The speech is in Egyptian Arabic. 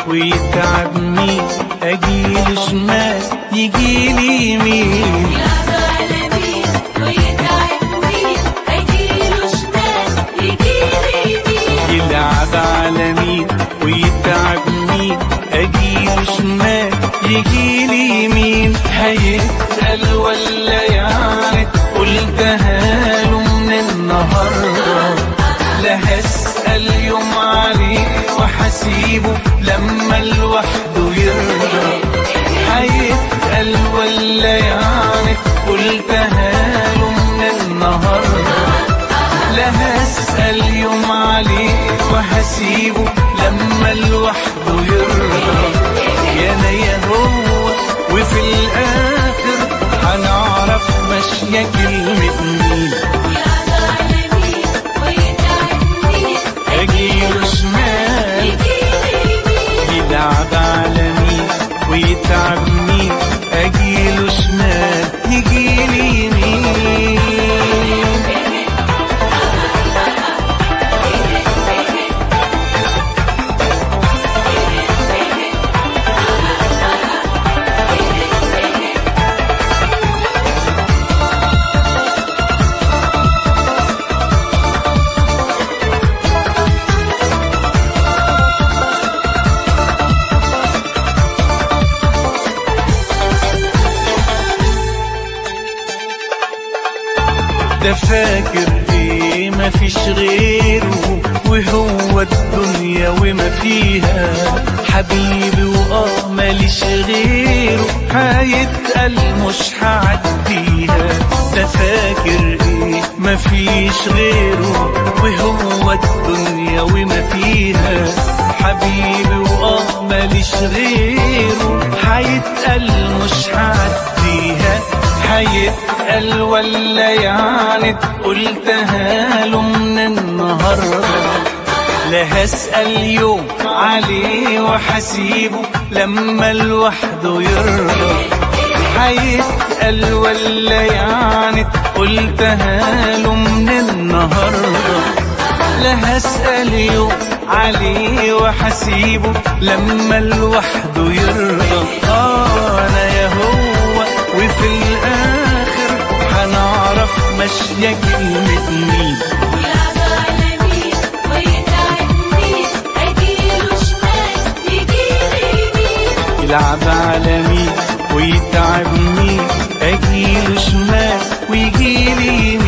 ويتعبني اجيله شمال يجيلي يمين يلعب على مين ويتعب مين أجيله شمال يجيلي يمين يلعب على مين ويتعب مين اجيله شمال يجيلي يمين هيتقل ولا يعني قلتها له من النهارده لا هسأل يوم عليه وحسيبه لما لوحده يرضى هيتقل ولا يعني قلتها له من النهارده لا هسأل يوم عليه وهسيبه لما لوحده يرضى يا انا يا هو وفي الاخر هنعرف ماشية كلمة مين يلعب على مين ويتعب مين اجيله شمال يجيلي يمين يلعب على مين ويتعب مين اجيله شمال يجيلي يمين ده فاكر ايه مفيش غيره وهو الدنيا وما فيها حبيبي واه ماليش غيره هيتقل مش هعديها ده فاكر ايه مفيش غيره وهو الدنيا وما فيها حبيبي واه ماليش غيره هيتقل مش هعديها هيتقل ولا يعني قلتها له من النهارده لا هسأل يوم عليه وحسيبه لما لوحده يرضى هيتقل ولا يعني قلتها له من النهارده لا هسأل يوم عليه وحسيبه لما لوحده يرضى آه انا يا هو وفي الاخر هنعرف ماشية كلمة مين يلعب على مين ويتعب مين أجيله شمال يجيلي يمين يلعب على مين ويتعب مين اجيله شمال ويجيلي يمين